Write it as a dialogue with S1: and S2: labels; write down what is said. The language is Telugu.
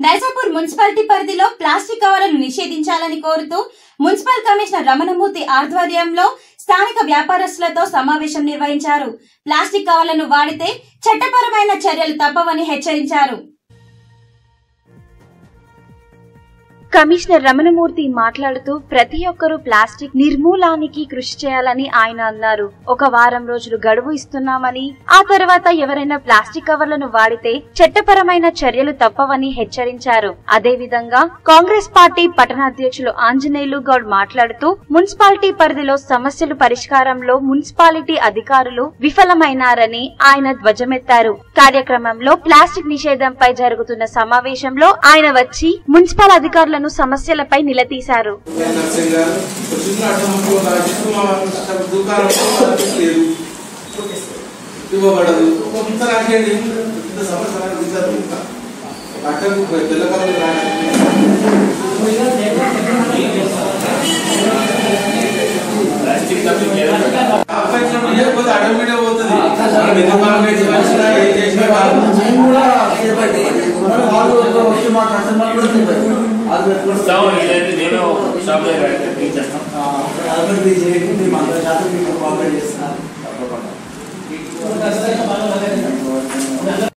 S1: నర్సాపూర్ మున్సిపాలిటీ పరిధిలో ప్లాస్టిక్ కవర్లను నిషేధించాలని కోరుతూ మున్సిపల్ కమిషనర్ రమణమూర్తి ఆధ్వర్యంలో స్థానిక వ్యాపారస్తులతో సమావేశం నిర్వహించారు ప్లాస్టిక్ కవర్లను వాడితే చట్టపరమైన చర్యలు తప్పవని హెచ్చరించారు
S2: కమిషనర్ రమణమూర్తి మాట్లాడుతూ ప్రతి ఒక్కరూ ప్లాస్టిక్ నిర్మూలానికి కృషి చేయాలని ఆయన అన్నారు ఒక వారం రోజులు గడువు ఇస్తున్నామని ఆ తర్వాత ఎవరైనా ప్లాస్టిక్ కవర్లను వాడితే చట్టపరమైన చర్యలు తప్పవని హెచ్చరించారు అదేవిధంగా కాంగ్రెస్ పార్టీ పట్టణాధ్యక్షులు ఆంజనేయులు గౌడ్ మాట్లాడుతూ మున్సిపాలిటీ పరిధిలో సమస్యలు పరిష్కారంలో మున్సిపాలిటీ అధికారులు విఫలమైనారని ఆయన ధ్వజమెత్తారు కార్యక్రమంలో ప్లాస్టిక్ నిషేధంపై జరుగుతున్న సమావేశంలో ఆయన వచ్చి మున్సిపల్ అధికారులను సమస్యలపై నిలదీశారు
S3: నర్సింగ్ గారు ఒక చిన్న అడ్డంకు ఒక చిన్న దుకాణంలో వాళ్ళకి లేదు ఇవ్వబడదు ఒక ఇంత రాకేయండి ఇంత సమస్య నాకు తీసారు ఇంకా అడ్డంకు తెల్లకాలం లేకపోతే అడ్డం మీద పోతుంది మనం ఎన్ని మార్కెట్ చేసినా ఏం చేసినా కాదు.
S4: మేము కూడా చేపట్టి మరి వాళ్ళు వచ్చి మా కస్టమర్ కూడా తింటారు అది పెట్టుకుంటాం
S5: ఇస్తాము లేదంటే నేను షాప్ దగ్గర చేస్తాం
S4: అభివృద్ధి చేయండి మేము అందరి శాతం మీకు కోఆపరేట్ చేస్తున్నాం
S5: తప్పకుండా
S4: ఖచ్చితంగా మనం